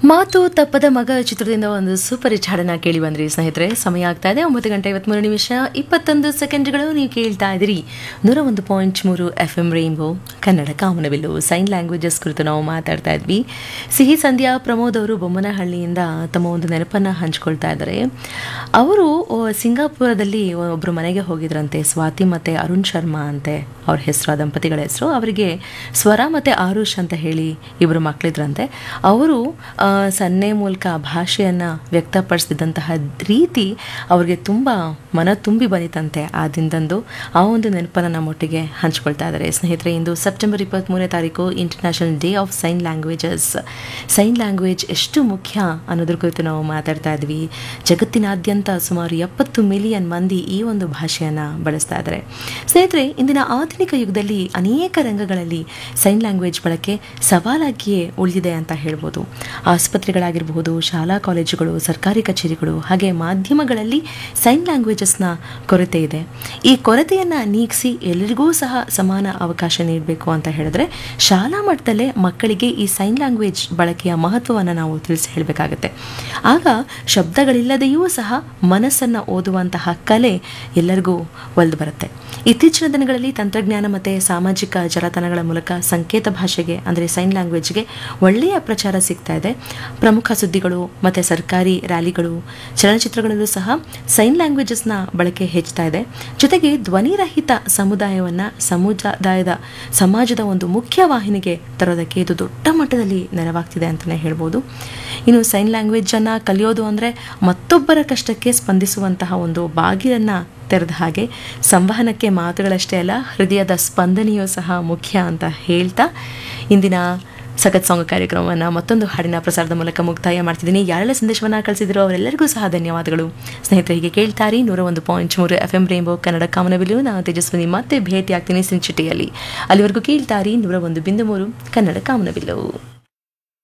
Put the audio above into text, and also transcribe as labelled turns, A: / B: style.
A: ಮಾತು ತಪ್ಪದ ಮಗ ಚಿತ್ರದಿಂದ ಒಂದು ಸೂಪರ್ ಹಿಟ್ ಹಾಡನ್ನ ಕೇಳಿ ಬಂದ್ರಿ ಸ್ನೇಹಿತರೆ ಸಮಯ ಆಗ್ತಾ ಇದೆ ಒಂಬತ್ತು ಗಂಟೆ ಐವತ್ಮೂರು ನಿಮಿಷ ಇಪ್ಪತ್ತೊಂದು ಸೆಕೆಂಡ್ಗಳು ನೀವು ಕೇಳ್ತಾ ಇದ್ದೀರಿ ನೂರ ಒಂದು ಪಾಯಿಂಟ್ ಮೂರು ಎಫ್ ಎಂ ರೈನ್ಬೋ ಕನ್ನಡ ಕಾಮನಬಿಲ್ಲು ಸೈನ್ ಲ್ಯಾಂಗ್ವೇಜಸ್ ಕುರಿತು ನಾವು ಮಾತಾಡ್ತಾ ಇದ್ವಿ ಸಿಹಿ ಸಂಧ್ಯಾ ಪ್ರಮೋದ್ ಅವರು ಬೊಮ್ಮನಹಳ್ಳಿಯಿಂದ ತಮ್ಮ ಒಂದು ನೆನಪನ್ನು ಹಂಚ್ಕೊಳ್ತಾ ಇದ್ದಾರೆ ಅವರು ಓ, ಸಿಂಗಾಪುರದಲ್ಲಿ ಒಬ್ಬರು ಮನೆಗೆ ಹೋಗಿದ್ರಂತೆ ಸ್ವಾತಿ ಮತ್ತು ಅರುಣ್ ಶರ್ಮಾ ಅಂತೆ ಅವ್ರ ಹೆಸರು ಆ ದಂಪತಿಗಳ ಹೆಸರು ಅವರಿಗೆ ಸ್ವರ ಮತ್ತು ಆರುಷ್ ಅಂತ ಹೇಳಿ ಇಬ್ಬರು ಮಕ್ಕಳಿದ್ರಂತೆ ಅವರು ಆ, ಸನ್ನೆ ಮೂಲಕ ಭಾಷೆಯನ್ನು ವ್ಯಕ್ತಪಡಿಸ್ತಿದ್ದಂತಹ ರೀತಿ ಅವ್ರಿಗೆ ತುಂಬ ಮನ ತುಂಬಿ ಬಂದಿತ್ತಂತೆ ಆ ದಿನದಂದು ಆ ಒಂದು ನೆನಪನ್ನು ನಮ್ಮೊಟ್ಟಿಗೆ ಹಂಚ್ಕೊಳ್ತಾ ಇದ್ದಾರೆ ಸ್ನೇಹಿತರೆ ಇಂದು ಸೆಪ್ಟೆಂಬರ್ ಇಪ್ಪತ್ತ್ಮೂರನೇ ತಾರೀಕು international day of sign languages sign language ಎಷ್ಟು ಮುಖ್ಯ ಅನ್ನೋದ್ರ ಕುರಿತು ನಾವು ಮಾತಾಡ್ತಾ ಇದ್ವಿ ಜಗತ್ತಿನಾದ್ಯಂತ ಸುಮಾರು ಎಪ್ಪತ್ತು ಮಿಲಿಯನ್ ಮಂದಿ ಈ ಒಂದು ಭಾಷೆಯನ್ನು ಬಳಸ್ತಾ ಇದ್ದಾರೆ ಸ್ನೇಹಿತರೆ ಇಂದಿನ ಆಧುನಿಕ ಯುಗದಲ್ಲಿ ಅನೇಕ ರಂಗಗಳಲ್ಲಿ ಸೈನ್ ಲ್ಯಾಂಗ್ವೇಜ್ ಬಳಕೆ ಸವಾಲಾಗಿಯೇ ಉಳಿದಿದೆ ಅಂತ ಹೇಳ್ಬೋದು ಆಸ್ಪತ್ರೆಗಳಾಗಿರಬಹುದು ಶಾಲಾ ಕಾಲೇಜುಗಳು ಸರ್ಕಾರಿ ಕಚೇರಿಗಳು ಹಾಗೆ ಮಾಧ್ಯಮಗಳಲ್ಲಿ ಸೈನ್ ಲ್ಯಾಂಗ್ವೇಜಸ್ನ ಕೊರತೆ ಇದೆ ಈ ಕೊರತೆಯನ್ನು ನೀಗಿಸಿ ಎಲ್ಲರಿಗೂ ಸಹ ಸಮಾನ ಅವಕಾಶ ನೀಡಬೇಕು ಅಂತ ಹೇಳಿದ್ರೆ ಶಾಲಾ ಮಟ್ಟದಲ್ಲೇ ಮಕ್ಕಳಿಗೆ ಈ ಸೈನ್ ಲ್ಯಾಂಗ್ವೇಜ್ ಬಳಕೆಯ ಮಹತ್ವವನ್ನು ನಾವು ತಿಳಿಸಿ ಹೇಳಬೇಕಾಗತ್ತೆ ಆಗ ಶಬ್ದಗಳಿಲ್ಲದೆಯೂ ಸಹ ಮನಸ್ಸನ್ನು ಓದುವಂತಹ ಕಲೆ ಎಲ್ಲರಿಗೂ ಒಲ್ದು ಬರುತ್ತೆ ಇತ್ತೀಚಿನ ದಿನಗಳಲ್ಲಿ ತಂತ್ರಜ್ಞಾನ ಮತ್ತು ಸಾಮಾಜಿಕ ಜಾಲತಾಣಗಳ ಮೂಲಕ ಸಂಕೇತ ಭಾಷೆಗೆ ಅಂದರೆ ಸೈನ್ ಲ್ಯಾಂಗ್ವೇಜ್ಗೆ ಒಳ್ಳೆಯ ಪ್ರಚಾರ ಸಿಗ್ತಾ ಇದೆ ಪ್ರಮುಖ ಸುದ್ದಿಗಳು ಮತ್ತು ಸರ್ಕಾರಿ ರ್ಯಾಲಿಗಳು ಚಲನಚಿತ್ರಗಳಲ್ಲೂ ಸಹ ಸೈನ್ ಲ್ಯಾಂಗ್ವೇಜಸ್ನ ಬಳಕೆ ಹೆಚ್ಚುತ್ತಾ ಇದೆ ಜೊತೆಗೆ ಧ್ವನಿರಹಿತ ಸಮುದಾಯವನ್ನು ಸಮುದಾಯದ ಸಮಾಜದ ಒಂದು ಮುಖ್ಯ ವಾಹಿನಿಗೆ ತರೋದಕ್ಕೆ ಇದು ದೊಡ್ಡ ಮಟ್ಟದಲ್ಲಿ ನೆರವಾಗ್ತಿದೆ ಅಂತಲೇ ಹೇಳ್ಬೋದು ಇನ್ನು ಸೈನ್ ಲ್ಯಾಂಗ್ವೇಜನ್ನು ಕಲಿಯೋದು ಅಂದರೆ ಮತ್ತೊಬ್ಬರ ಕಷ್ಟಕ್ಕೆ ಸ್ಪಂದಿಸುವಂತಹ ಒಂದು ಬಾಗಿಲನ್ನು ತೆರೆದ ಹಾಗೆ ಸಂವಹನಕ್ಕೆ ಮಾತುಗಳಷ್ಟೇ ಅಲ್ಲ ಹೃದಯದ ಸ್ಪಂದನೆಯೂ ಸಹ ಮುಖ್ಯ ಅಂತ ಹೇಳ್ತಾ ಇಂದಿನ ಸಖತ್ ಸಾಂಗ್ ಕಾರ್ಯಕ್ರಮವನ್ನು ಮತ್ತೊಂದು ಹಾಡಿನ ಪ್ರಸಾರದ ಮೂಲಕ ಮುಕ್ತಾಯ ಮಾಡ್ತಿದ್ದೀನಿ ಯಾರೆಲ್ಲ ಸಂದೇಶವನ್ನು ಕಳಿಸಿದ್ರು ಅವರೆಲ್ಲರಿಗೂ ಸಹ ಧನ್ಯವಾದಗಳು ಸ್ನೇಹಿತರೆ ಹೀಗೆ ಕೇಳ್ತಾರೆ ನೂರ ಒಂದು ಪಾಯಿಂಟ್ ಮೂರು ಎಫ್ ಎಂ ರೇಂಬೋ ಕನ್ನಡ ಕಾಮನಬಿಲು ನಾನು ತೇಜಸ್ವಿನಿ ಮತ್ತೆ ಭೇಟಿ ಆಗ್ತೀನಿ ಸಿಂಚಿಟಿಯಲ್ಲಿ ಅಲ್ಲಿವರೆಗೂ ಕೇಳ್ತಾರೆ ನೂರ ಒಂದು ಬಿಂದು ಮೂರು ಕನ್ನಡ ಕಾಮನಬಿಲ್ಲು